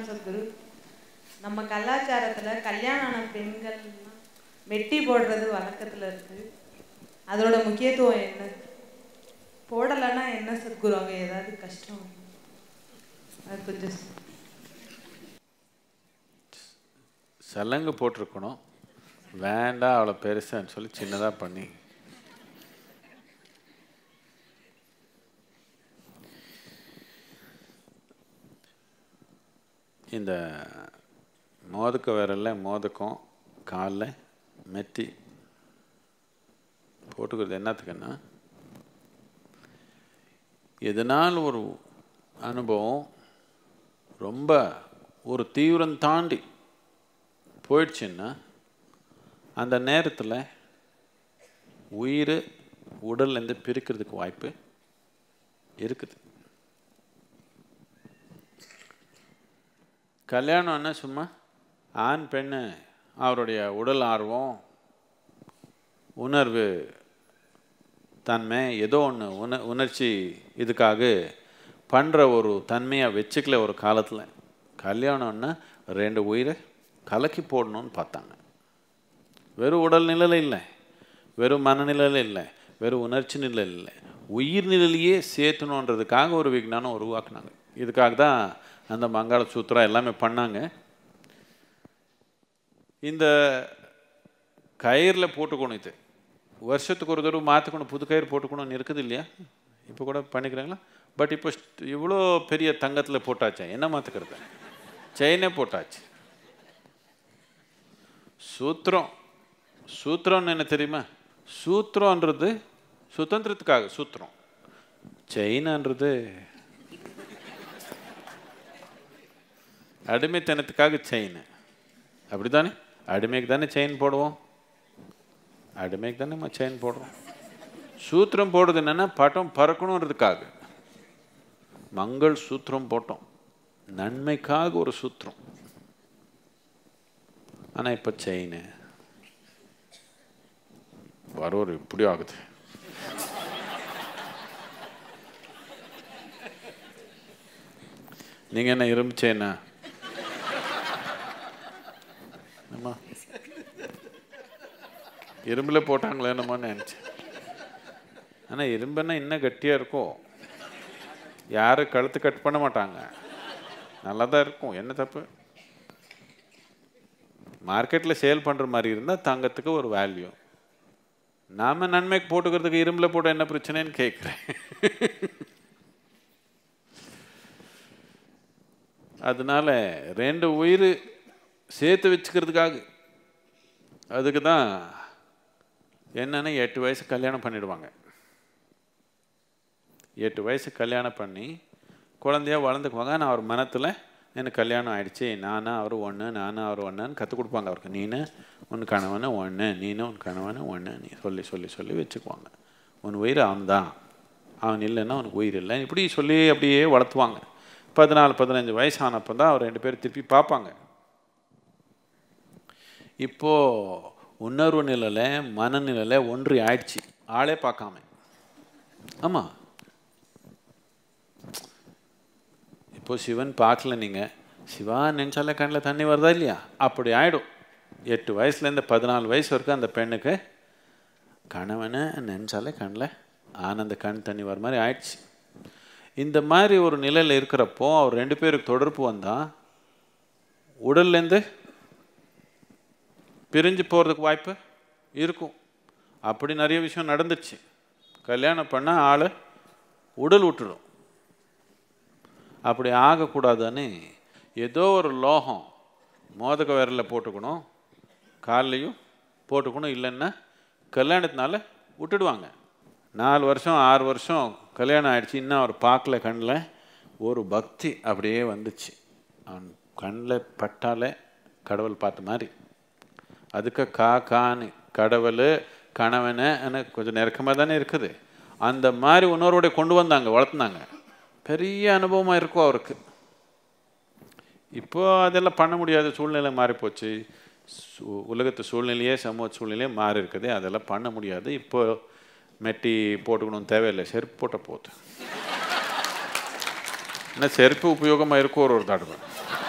சத்குரு நம்ம கலாச்சாரத்துல கல்யாணம் ஆன பெண்கள் மெட்டி போடுறது வழக்கத்துல இருக்கு அதோட முக்கியத்துவம் என்ன போடலைன்னா என்ன சத்குரு அங்க ஏதாவது கஷ்டம் வருமா? அது கொஞ்சம் சொ- சலங்கு போட்டிருக்கணும் வேண்டாம் அவ்வளோ பெருசான்னு சொல்லி சின்னதாக பண்ணி இந்த மோதுக்க விரல்ல மோதுக்கம் காலில் மெத்தி போட்டுக்கிறது என்னத்துக்குன்னா எதனால் ஒரு அனுபவம் ரொம்ப ஒரு தீவிரம் தாண்டி போயிடுச்சுன்னா அந்த நேரத்தில் உயிர் உடல்லேருந்து பிரிக்கிறதுக்கு வாய்ப்பு இருக்குது கல்யாணம்னா சும்மா ஆண் பெண்ணு அவருடைய உடல் ஆர்வம் உணர்வு தன்மை ஏதோ ஒன்று உண உணர்ச்சி இதுக்காக பண்ணுற ஒரு தன்மையை வச்சுக்கல ஒரு காலத்தில் கல்யாணம்னா ரெண்டு உயிரை கலக்கி போடணும்னு பார்த்தாங்க வெறும் உடல் நிலையில் இல்லை வெறும் மனநிலையில் இல்லை வெறும் உணர்ச்சி நிலையில் இல்லை உயிர் நிலையிலேயே சேர்த்தணுன்றதுக்காக ஒரு விஞ்ஞானம் உருவாக்குனாங்க இதுக்காக தான் அந்த மங்கள சூத்திரம் எல்லாமே பண்ணாங்க இந்த கயிறில் போட்டுக்கணும் இது வருஷத்துக்கு ஒரு தடவை மாற்றிக்கணும் புது கயிறு போட்டுக்கணும்னு இருக்குது இல்லையா இப்போ கூட பண்ணிக்கிறாங்களா பட் இப்போ ஸ்ட்- இவ்வளோ பெரிய தங்கத்தில் போட்டாச்சா என்ன மாற்றுக்கிறது செயினே போட்டாச்சு சூத்திரம் சூத்திரம்னு என்ன தெரியுமா சூத்திரம்ன்றது சுதந்திரத்துக்காக சூத்திரம் செயின்ன்றது அடிமைத்தனத்துக்காக செயின் அப்படிதானே அடிமைக்கு தானே செயின் போடுவோம் அடிமைக்கு தானே நம்ம செயின் போடுறோம் சூத்திரம் போடுறது என்னன்னா பட்டம் பறக்கணுன்றதுக்காக மங்கள் சூத்திரம் போட்டோம் நன்மைக்காக ஒரு சூத்திரம் ஆனா இப்ப செயின் வரோர் இப்படி ஆகுது நீங்க என்ன இரும்பு செயினா ஆமா இரும்புல போட்டாங்களே என்னமோன்னு நினச்சேன் ஆனால் இரும்புன்னா இன்னும் கட்டியாக இருக்கும் யாரும் கழுத்து கட் பண்ண மாட்டாங்க நல்லா தான் இருக்கும் என்ன தப்பு மார்க்கெட்டில் சேல் பண்ணுற மாதிரி இருந்தால் தங்கத்துக்கு ஒரு வேல்யூ நாம நன்மைக்கு போட்டுக்கிறதுக்கு இரும்பில் போட்ட என்ன பிரச்சனைன்னு கேட்குறேன் அதனால ரெண்டு உயிர் சேர்த்து வச்சுக்கிறதுக்காக அதுக்கு தான் என்னன்னா எட்டு வயசு கல்யாணம் பண்ணிடுவாங்க எட்டு வயசு கல்யாணம் பண்ணி குழந்தையா வளர்ந்துக்குவாங்க ஆனால் அவர் மனத்தில் எனக்கு கல்யாணம் ஆயிடுச்சு நானா அவர் ஒன்று நானும் அவர் ஒன்றுன்னு கற்றுக் கொடுப்பாங்க அவருக்கு நீனு உன் கணவனு ஒன்று நீனு உன் கணவனு ஒன்று நீ சொல்லி சொல்லி சொல்லி வச்சுக்குவாங்க உன் உயிர் அவன் தான் அவன் இல்லைன்னா உனக்கு உயிர் இல்லை இப்படி சொல்லி அப்படியே வளர்த்துவாங்க பதினாலு பதினஞ்சு வயசு ஆனப்போ தான் அவர் ரெண்டு பேரும் திருப்பி பார்ப்பாங்க இப்போ உணர்வு நிலையில் மனநிலையில் ஒன்றி ஆயிடுச்சு ஆளே பார்க்காம ஆமாம் இப்போ சிவன் பார்க்கல நீங்கள் சிவா நினச்சாலே கண்ணில் தண்ணி வருதா இல்லையா அப்படி ஆயிடும் எட்டு வயசுலேருந்து பதினாலு வயசு வரைக்கும் அந்த பெண்ணுக்கு கணவனை நினச்சாலே கண்ணில் ஆனந்த கண் தண்ணி வர மாதிரி ஆயிடுச்சு இந்த மாதிரி ஒரு நிலையில் இருக்கிறப்போ அவர் ரெண்டு பேருக்கு தொடர்பு வந்தால் உடல்லேருந்து பிரிஞ்சு போகிறதுக்கு வாய்ப்பு இருக்கும் அப்படி நிறைய விஷயம் நடந்துச்சு கல்யாணம் பண்ணால் ஆள் உடல் விட்டுடும் அப்படி ஆகக்கூடாதுன்னு ஏதோ ஒரு லோகம் மோதக விரலில் போட்டுக்கணும் கால்லையும் போட்டுக்கணும் இல்லைன்னா கல்யாணத்தினால விட்டுடுவாங்க நாலு வருஷம் ஆறு வருஷம் கல்யாணம் ஆயிடுச்சு இன்னும் அவர் பார்க்கல கண்ணில் ஒரு பக்தி அப்படியே வந்துச்சு அவன் கண்ணில் பட்டாலே கடவுள் பார்த்த மாதிரி அதுக்கு கா கான்னு கடவுள் கணவனை கொஞ்சம் நெருக்கமாக தானே இருக்குது அந்த மாதிரி உணர்வோட கொண்டு வந்தாங்க வளர்த்துனாங்க பெரிய அனுபவமாக இருக்கும் அவருக்கு இப்போ அதெல்லாம் பண்ண முடியாத சூழ்நிலை மாறி போச்சு சூ- உலகத்து சூழ்நிலையே சமூக சூழ்நிலையே மாறி இருக்குது அதெல்லாம் பண்ண முடியாது இப்போ மெட்டி போட்டுக்கணும் தேவையில்லை செருப்பு போட்ட போகுது என்ன செருப்பு உபயோகமாக இருக்கும் ஒரு ஒரு தடவை